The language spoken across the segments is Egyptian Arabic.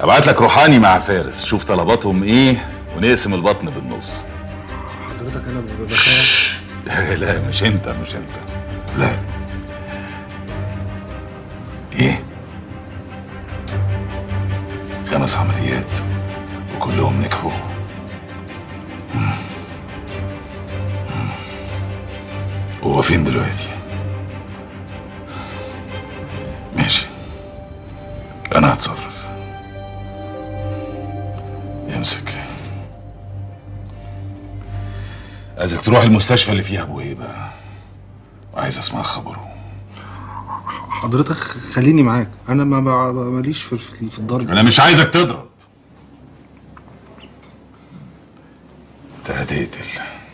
ابعت لك روحاني مع فارس شوف طلباتهم ايه ونقسم البطن بالنص حضرتك انا بتخيل لا مش انت مش انت لا ايه خمس عمليات وكلهم نجحوا مم. مم. هو فين دلوقتي ماشي انا هتصرف امسك عايزك تروح المستشفى اللي فيها ابو هيبه وعايز اسمع خبره حضرتك خليني معاك انا ما ما- ماليش في في في الضرب انا مش عايزك تضرب انت هتقتل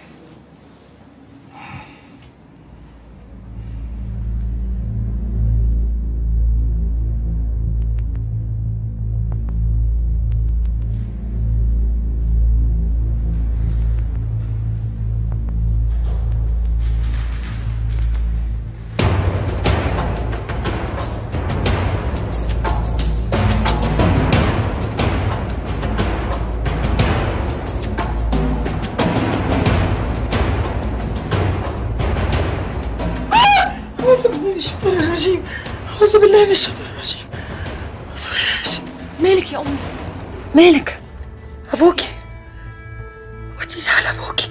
أعوذ بالله من الشيطان الرجيم أعوذ بالله من الشيطان الرجيم أعوذ بالله من الشيطان مالك يا أمي مالك أبوكي وديني على أبوكي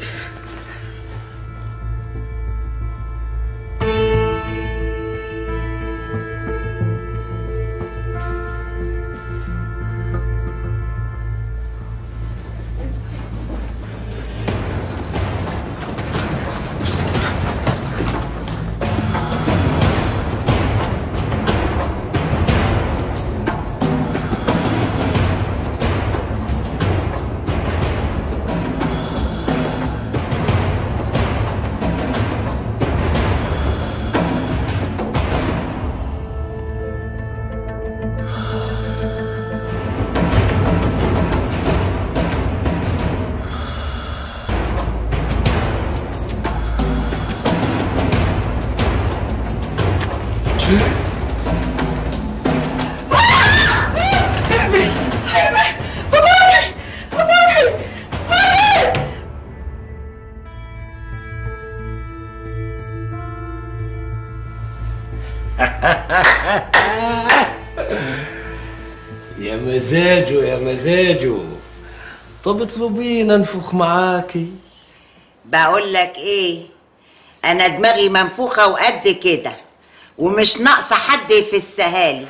يا مزاجه يا مزاجه طب اطلبينا انفخ معاكي بقول لك ايه انا دماغي منفوخه وقد كده ومش ناقصه حد في السهالي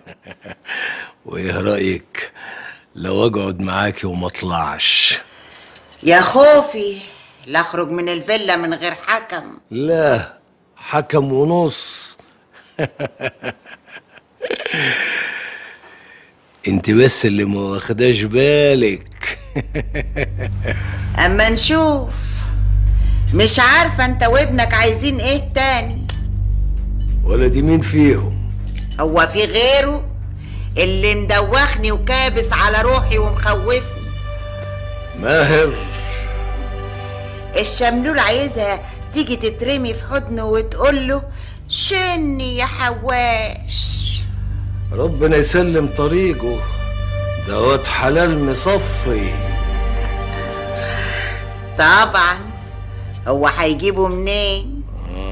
وايه رايك لو اقعد معاكي وما اطلعش يا خوفي لا اخرج من الفيلا من غير حكم لا حكم ونص انت بس اللي ما واخداش بالك اما نشوف مش عارفه انت وابنك عايزين ايه تاني ولا دي مين فيهم هو في غيره اللي مدوخني وكابس على روحي ومخوفني ماهر الشملول عايزها تيجي تترمي في حضنه وتقول له شني يا حواش ربنا يسلم طريقه ده واد حلال مصفي طبعا هو هيجيبه منين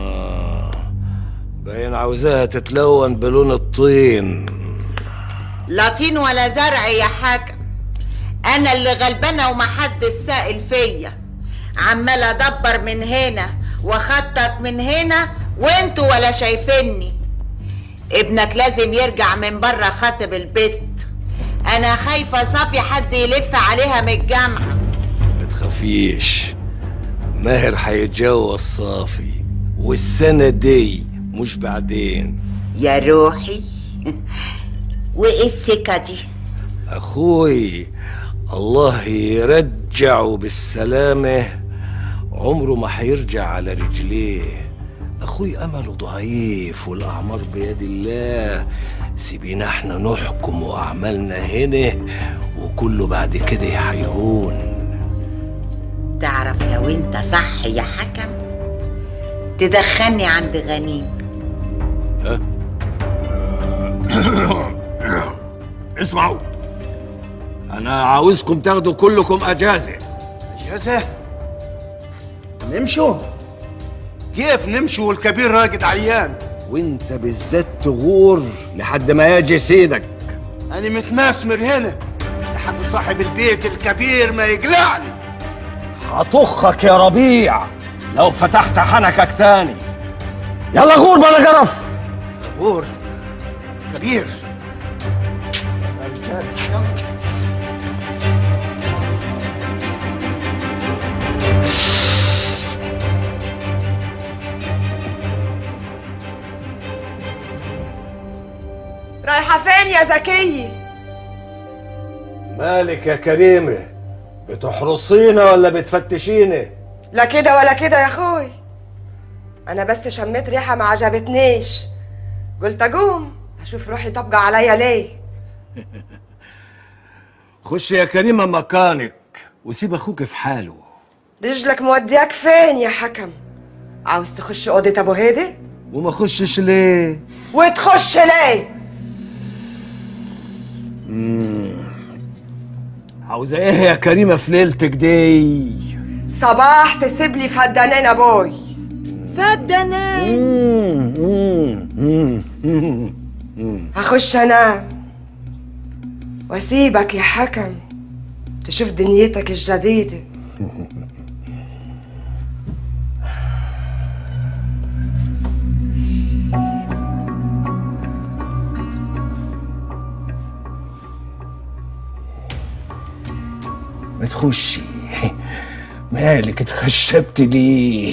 باين عاوزاها تتلون بلون الطين لا طين ولا زرع يا حاجة انا اللي غلبانه ومحدش سائل فيا عمال ادبر من هنا واخطط من هنا وانتوا ولا شايفيني ابنك لازم يرجع من بره خاطب البيت انا خايفه صافي حد يلف عليها من الجامعه ما تخافيش ماهر هيتجوز صافي والسنة دي مش بعدين يا روحي وايه السكه دي أخوي الله يرجعه بالسلامة عمره ما هيرجع على رجليه أخوي أمله ضعيف والأعمار بيد الله سيبينا احنا نحكم أعمالنا هنا وكله بعد كده هيهون تعرف لو انت صح يا حكم تدخلني عند غنيم اسمعوا انا عاوزكم تاخدوا كلكم اجازه اجازه نمشوا كيف نمشوا والكبير راقد عيان وانت بالذات تغور لحد ما يجي سيدك انا متماسمر هنا لحد صاحب البيت الكبير ما يقلعني هطخك يا ربيع لو فتحت حنكك تاني يلا غور بلا قرف غور كبير رايحة فين يا زكية؟ مالك يا كريمه بتحرصينا ولا بتفتشينا لا كده ولا كده يا اخوي انا بس شميت ريحة ما عجبتنيش قلت اقوم اشوف روحي طبقة عليا ليه خش يا كريمه مكانك وسيب اخوك في حاله رجلك مودياك فين يا حكم عاوز تخش اوضة ابو هيبة وما خشش ليه وتخش ليه عاوزه ايه يا كريمه في ليلتك دي صباح تسيب لي فدانين ابوي فدنان هخش انام واسيبك يا حكم تشوف دنيتك الجديدة ما تخشي مالك اتخشبت ليه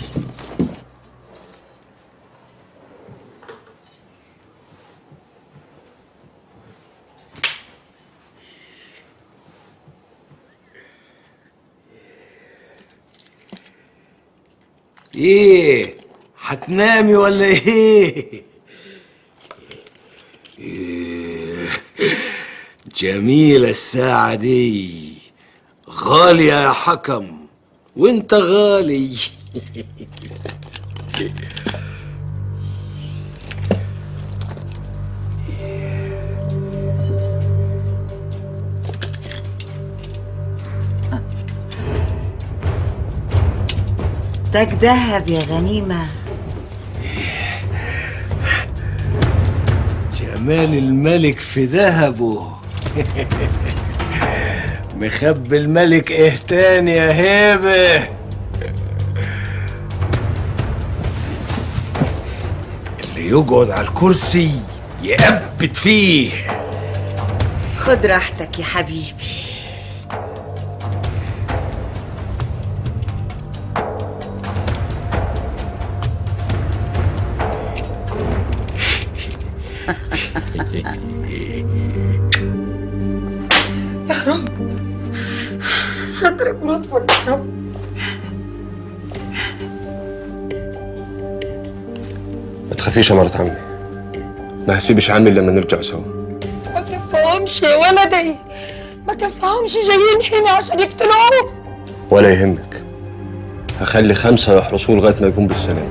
ايه هتنامي ولا ايه إيه، جميلة الساعة دي غالية يا حكم وانت غالي تاج دهب يا غنيمة جمال الملك في ذهبه مخبي الملك ايه تاني يا هيبه اللي يقعد على الكرسي يأبد فيه خد راحتك يا حبيبي يا رب صدرك ولطفك يا رب ما تخافيش يا مرات عمي ما هسيبش عمي لما نرجع سوا ما كفاهمش يا ولدي ما كفاهمش جايين هنا عشان يقتلوه ولا يهمك هخلي خمسة يحرسوه لغاية ما يقوم بالسلامة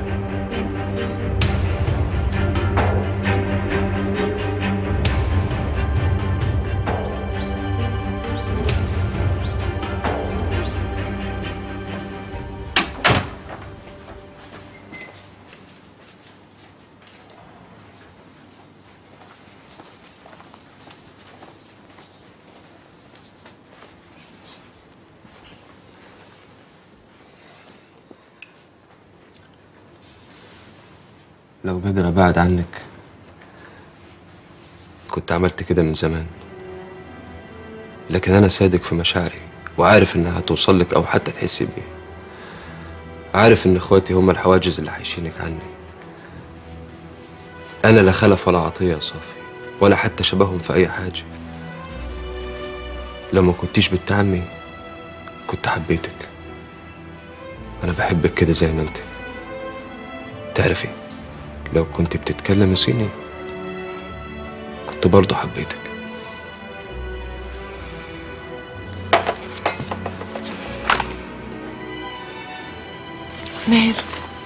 لو قادر أبعد عنك كنت عملت كده من زمان لكن أنا صادق في مشاعري وعارف إنها هتوصل لك أو حتى تحسي بيها عارف إن إخواتي هم الحواجز اللي حيشينك عني أنا لا خلف ولا عطية يا صافي ولا حتى شبههم في أي حاجة لو ما كنتيش بنت عمي كنت حبيتك أنا بحبك كده زي ما أنت تعرفي لو كنت بتتكلمي صيني كنت برضه حبيتك ماهر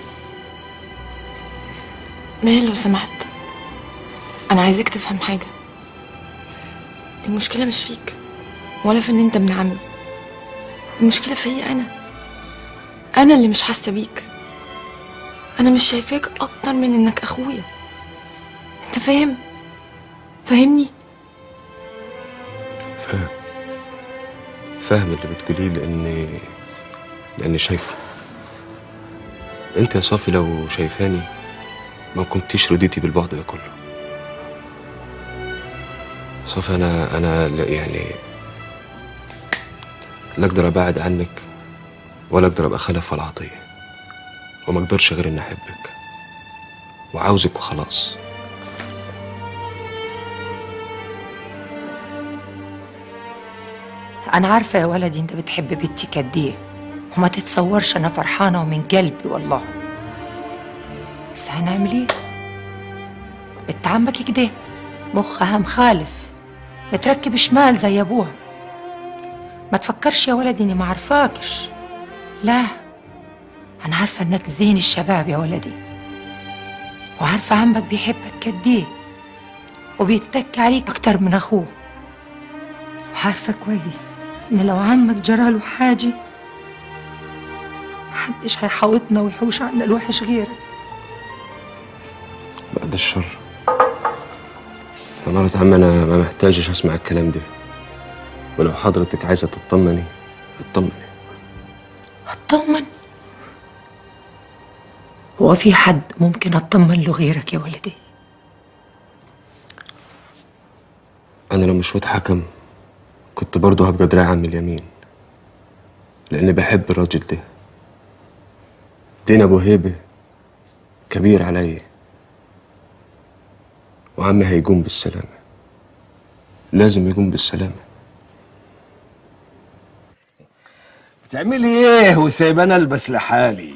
ماهر لو سمحت أنا عايزاك تفهم حاجة المشكلة مش فيك ولا في ان انت ابن عمي المشكله فيا انا انا اللي مش حاسه بيك انا مش شايفاك اكتر من انك اخويا انت فاهم فاهمني فاهم فاهم اللي بتقوليه لاني لاني شايفه انت يا صافي لو شايفاني ما كنتيش رضيتي بالبعد ده كله صافي انا انا لا- يعني لا اقدر ابعد عنك ولا اقدر ابقى خلف ولا عطيه وما اقدرش غير اني احبك وعاوزك وخلاص أنا عارفة يا ولدي أنت بتحب بنتي قد إيه وما تتصورش أنا فرحانة ومن قلبي والله بس هنعمل إيه؟ بنت عمك كده مخها مخالف بتركب شمال زي أبوها ما تفكرش يا ولدي إني ما عارفاكش لا أنا عارفة إنك زين الشباب يا ولدي وعارفة عمك بيحبك قد إيه وبيتك عليك أكتر من أخوه وعارفة كويس إن لو عمك جراله حاجة محدش هيحاوطنا ويحوش عنا الوحش غيرك بعد الشر يا مرة عم أنا ما محتاجش أسمع الكلام ده ولو حضرتك عايزة تطمني اطمني اطمن هو في حد ممكن اطمن له غيرك يا ولدي أنا لو مش واد حكم كنت برضه هبقى دراع عم اليمين لأني بحب الراجل ده دين أبو هيبة كبير عليا وعمي هيقوم بالسلامة لازم يقوم بالسلامة بتعملي ايه وسايبانا البس لحالي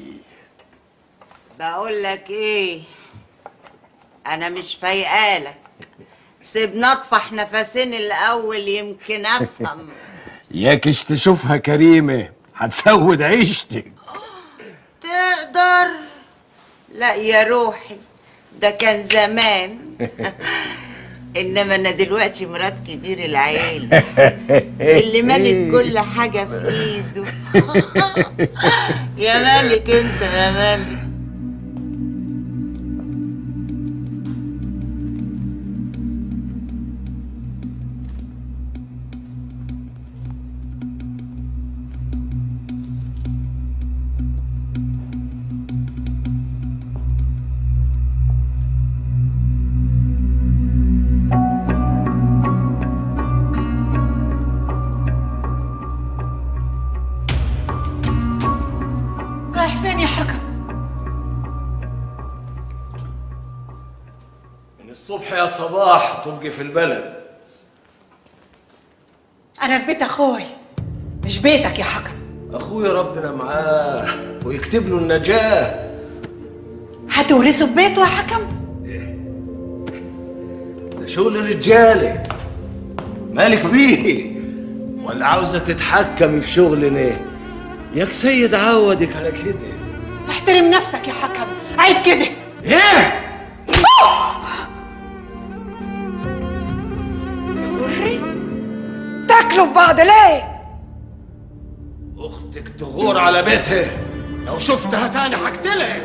بقول لك ايه انا مش فايقالك سيبنا اطفح نفسين الاول يمكن افهم ياكش تشوفها كريمة هتسود عيشتك تقدر لا يا روحي ده كان زمان انما انا دلوقتي مرات كبير العيله اللي ملك كل حاجه في ايده يا ملك انت يا ملك رايح فين يا حكم من الصبح يا صباح تبقي في البلد أنا في بيت أخوي مش بيتك يا حكم اخويا ربنا معاه ويكتب له النجاة هتورثه ببيته يا حكم ده شغل الرجالة مالك بيه ولا عاوزة تتحكمي في شغلنا ياك سيد عودك على كده احترم نفسك يا حكم عيب كده ايه تاكلوا في بعض ليه؟ اختك تغور على بيتها لو شفتها تاني هقتلها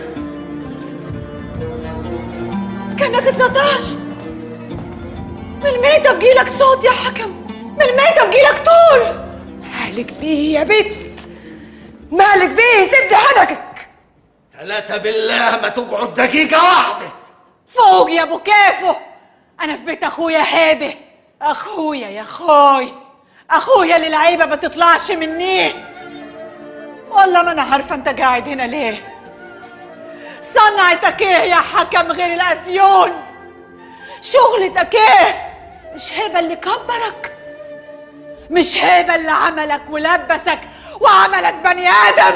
كأنك اتلطاش من الميتة بجيلك صوت يا حكم من الميتة بجيلك طول مالك بيه يا بت مالك بيه سد حنكك ثلاثة بالله ما تقعد دقيقة واحدة فوق يا ابو كيفو انا في بيت اخويا هيبه اخويا يا اخوي اخويا اللي العيبه ما تطلعش مني والله ما انا عارفه انت قاعد هنا ليه صنعتك ايه يا حكم غير الافيون شغلتك ايه مش هيبه اللي كبرك مش هيبه اللي عملك ولبسك وعملك بني ادم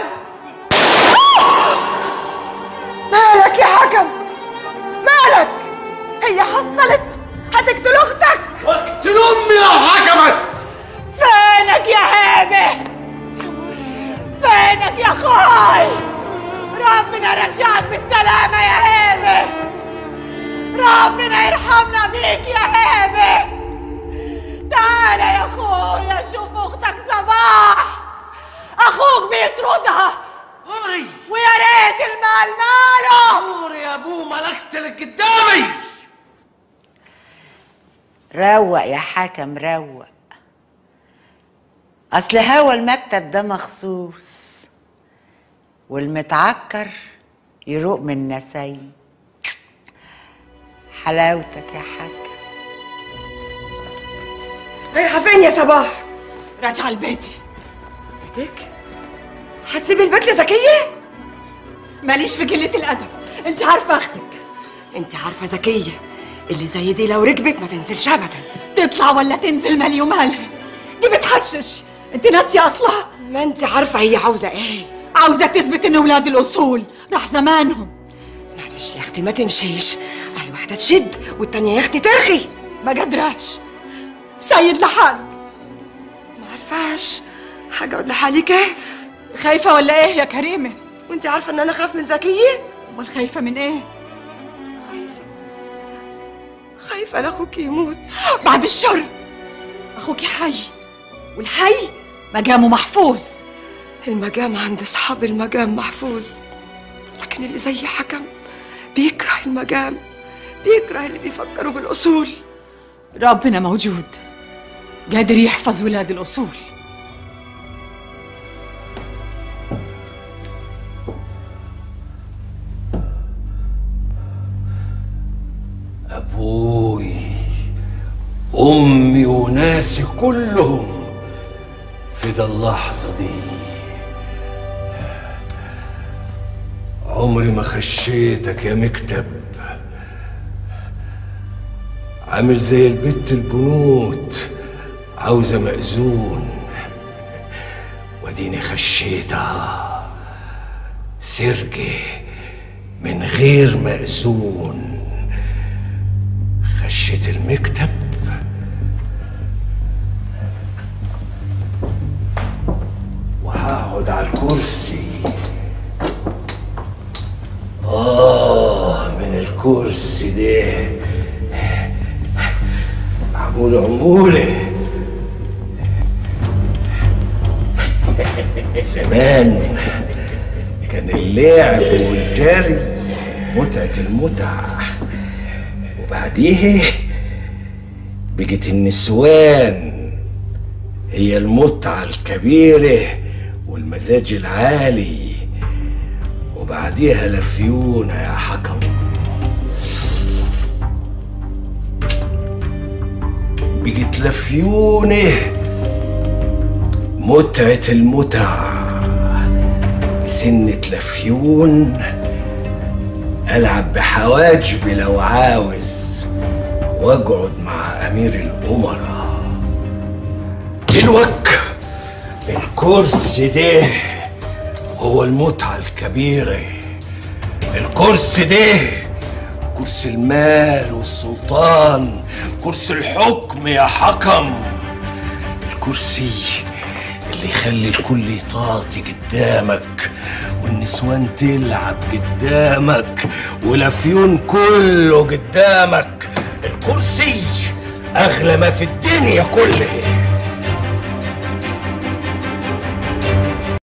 مالك يا حكم مالك هي حصلت هتقتل اختك وقت امي لو حكمت فينك يا هيبه فينك يا اخوي ربنا يرجعك بالسلامة يا هيبة ربنا يرحمنا بيك يا هيبة تعال يا اخويا اشوف اختك صباح اخوك بيطردها عمري ويا ريت المال ماله عمري يا ابوه ملكت لك قدامي روق يا حكم روق اصل هوا المكتب ده مخصوص والمتعكر يروق من نسيم حلاوتك يا حاج رايحه فين يا صباح راجعه لبيتي بيتك هتسيبي البيت لزكيه ماليش في قله الادب انت عارفه اختك انت عارفه زكيه اللي زي دي لو ركبت ما تنزلش ابدا تطلع ولا تنزل مالي ومالها دي بتحشش انت ناسيه اصلها ما انت عارفه هي عاوزه ايه عاوزه تثبت ان ولاد الاصول راح زمانهم معلش يا اختي ما تمشيش اهي واحده تشد والتانيه يا اختي ترخي ما قدراش سيد لحاله ما عارفاش هقعد لحالي كيف خايفه ولا ايه يا كريمه وانت عارفه ان انا خاف من زكيه امال خايفه من ايه خايفه خايفه لاخوك يموت بعد الشر اخوك حي والحي مقامه محفوظ المقام عند اصحاب المقام محفوظ لكن اللي زي حكم بيكره المقام بيكره اللي بيفكروا بالاصول ربنا موجود قادر يحفظ ولاد الاصول ابوي امي وناسي كلهم في ده اللحظه دي عمري ما خشيتك يا مكتب عامل زي البت البنوت عاوزه مأذون واديني خشيتها سرجه من غير مأذون خشيت المكتب وهقعد على الكرسي آه من الكرسي ده معمول عمولة زمان كان اللعب والجري متعة المتع وبعديه بقت النسوان هي المتعة الكبيرة والمزاج العالي وبعديها لفيونا يا حكم بقت لفيونة متعة المتع سنة لفيون ألعب بحواجبي لو عاوز وأقعد مع أمير الأمراء دلوك الكرسي ده هو المتعة الكبيرة الكرسي ده كرسي المال والسلطان كرسي الحكم يا حكم الكرسي اللي يخلي الكل يطاطي قدامك والنسوان تلعب قدامك والافيون كله قدامك الكرسي اغلى ما في الدنيا كلها